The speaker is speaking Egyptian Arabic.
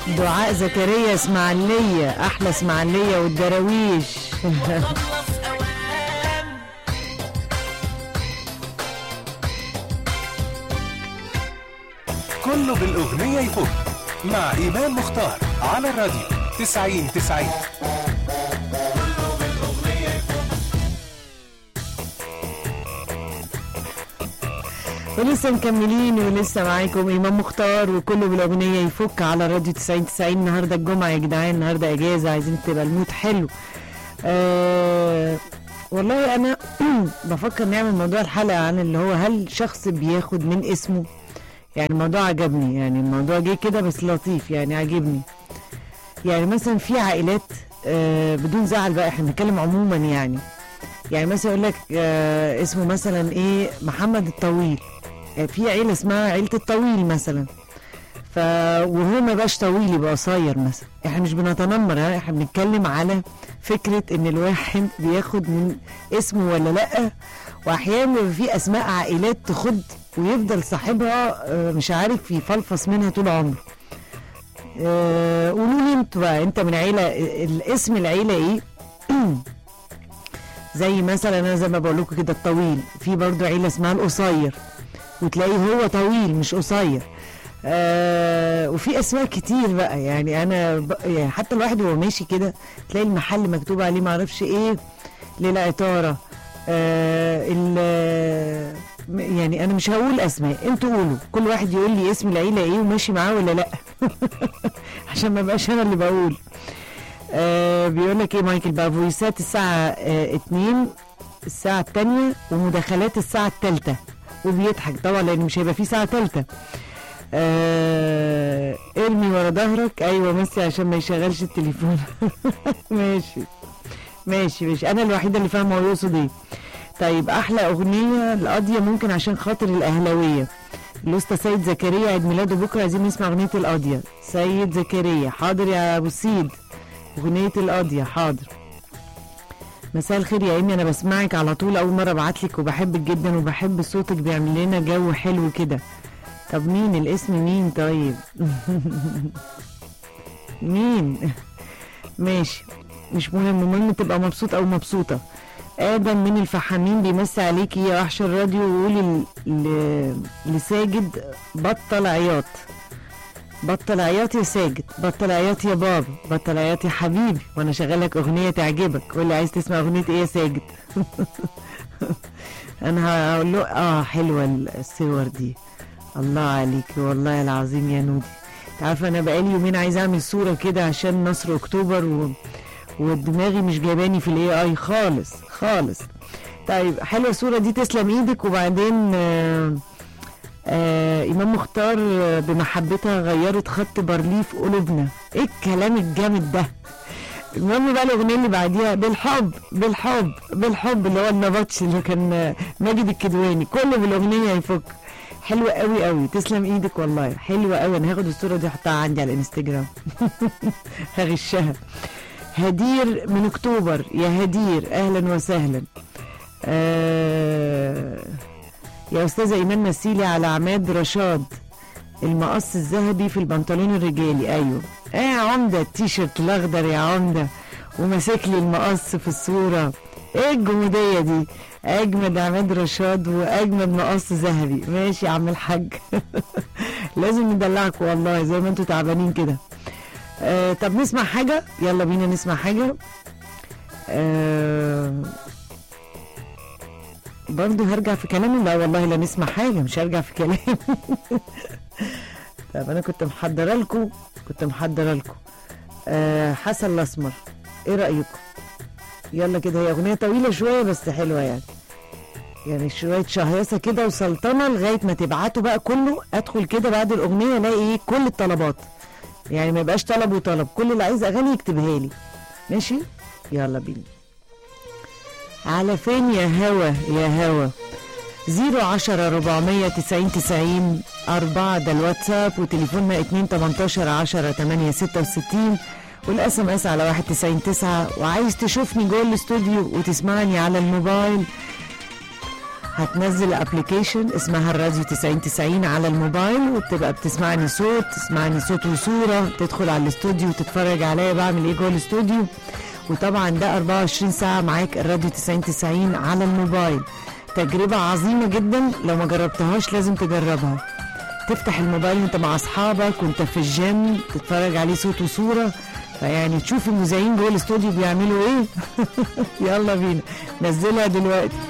دعاء زكريا اسماعيلية أحلى اسماعيلية والدراويش خلص اوام كله بالأغنية يفك مع إيمان مختار على الراديو 90 90 ولسه مكملين ولسه معاكم إمام مختار وكله بالأغنية يفك على راديو 90 90 النهاردة الجمعة يا جدعان النهاردة إجازة عايزين تبقى المود حلو آه والله أنا بفكر نعمل موضوع الحلقة عن اللي هو هل شخص بياخد من اسمه يعني الموضوع عجبني يعني الموضوع جه كده بس لطيف يعني عجبني يعني مثلا في عائلات آه بدون زعل بقى احنا بنتكلم عموما يعني يعني مثلا يقول لك آه اسمه مثلا ايه محمد الطويل يعني في عيله اسمها عيله الطويل مثلا ف وهو ما بقاش طويل يبقى قصير مثلا احنا مش بنتنمر ها احنا بنتكلم على فكره ان الواحد بياخد من اسمه ولا لا واحيانا بيبقى في اسماء عائلات تخد ويفضل صاحبها آه، مش عارف يفلفص منها طول عمره آه، قولوا لي انتوا بقى انت من عيله الاسم العيله ايه زي مثلا انا زي ما بقول لكم كده الطويل في برضو عيله اسمها القصير وتلاقيه هو طويل مش قصير آه وفي اسماء كتير بقى يعني انا ب... يعني حتى الواحد وهو ماشي كده تلاقي المحل مكتوب عليه معرفش ايه للعطاره آه ال يعني انا مش هقول اسماء انتوا قولوا كل واحد يقول لي اسم العيله ايه وماشي معاه ولا لا عشان ما بقاش انا اللي بقول آه بيقول لك ايه مايكل بقى فويسات الساعة آه 2 الساعة الثانية ومداخلات الساعة الثالثة وبيضحك طبعا لان مش هيبقى في ساعة ثالثة آه ارمي ورا ظهرك ايوه ميسي عشان ما يشغلش التليفون ماشي ماشي ماشي انا الوحيدة اللي فاهمة هو يقصد ايه طيب احلى اغنية القاضية ممكن عشان خاطر الاهلاوية الأسطى سيد زكريا عيد ميلاده بكرة عايزين نسمع أغنية القاضية سيد زكريا حاضر يا أبو سيد أغنية القاضية حاضر مساء الخير يا إيمي أنا بسمعك على طول أول مرة أبعتلك وبحبك جدا وبحب صوتك بيعمل لنا جو حلو كده طب مين الاسم مين طيب مين ماشي مش مهم المهم تبقى مبسوط أو مبسوطة آدم من الفحامين بيمسي عليكي يا وحش الراديو ويقولي ل- ل- لساجد بطل عياط بطل عياط يا ساجد بطل عياط يا بابا بطل عياط يا حبيبي وانا شغالك اغنيه تعجبك قول لي عايز تسمع اغنيه ايه يا ساجد انا هقول له اه حلوه الصور دي الله عليك والله العظيم يا نودي انت عارفه انا بقالي يومين عايز اعمل صوره كده عشان نصر اكتوبر و... ودماغي مش جايباني في الاي اي خالص خالص طيب حلوه الصوره دي تسلم ايدك وبعدين آه آه امام مختار آه، بمحبتها غيرت خط بارليف قلوبنا ايه الكلام الجامد ده المهم بقى الاغنيه اللي بعديها بالحب بالحب بالحب اللي هو النبطش اللي كان آه، ماجد الكدواني كله بالاغنيه يفك حلوه قوي قوي تسلم ايدك والله حلوه قوي انا هاخد الصوره دي احطها عندي على الانستجرام هغشها هدير من اكتوبر يا هدير اهلا وسهلا آه يا استاذه ايمان مسيلي على عماد رشاد المقص الذهبي في البنطلون الرجالي ايوه ايه يا عمده التيشيرت الاخضر يا عمده وماسك لي المقص في الصوره ايه الجموديه دي اجمد عماد رشاد واجمد مقص ذهبي ماشي يا عم الحاج لازم ندلعكم والله زي ما انتوا تعبانين كده آه طب نسمع حاجه يلا بينا نسمع حاجه آه برضه هرجع في كلامي لا والله لا نسمع حاجه مش هرجع في كلامي طب انا كنت محضره لكم كنت محضره لكم آه حسن الاسمر ايه رايكم يلا كده هي اغنيه طويله شويه بس حلوه يعني يعني شويه شهيصه كده وسلطنه لغايه ما تبعتوا بقى كله ادخل كده بعد الاغنيه الاقي ايه كل الطلبات يعني ما يبقاش طلب وطلب كل اللي عايز اغاني يكتبها لي ماشي يلا بينا على فين يا هوا يا هوا زيرو عشرة ربعمية تسعين تسعين أربعة ده الواتساب وتليفوننا اتنين تمنتاشر عشرة تمانية ستة وستين والاس ام اس على واحد تسعين تسعة وعايز تشوفني جوه الاستوديو وتسمعني على الموبايل هتنزل ابلكيشن اسمها الراديو 9090 على الموبايل وبتبقى بتسمعني صوت تسمعني صوت وصوره تدخل على الاستوديو وتتفرج عليا بعمل ايه جوه الاستوديو وطبعا ده 24 ساعه معاك الراديو 9090 على الموبايل تجربه عظيمه جدا لو ما جربتهاش لازم تجربها تفتح الموبايل وانت مع اصحابك وانت في الجيم تتفرج عليه صوت وصوره فيعني تشوف المذيعين جوه الاستوديو بيعملوا ايه يلا بينا نزلها دلوقتي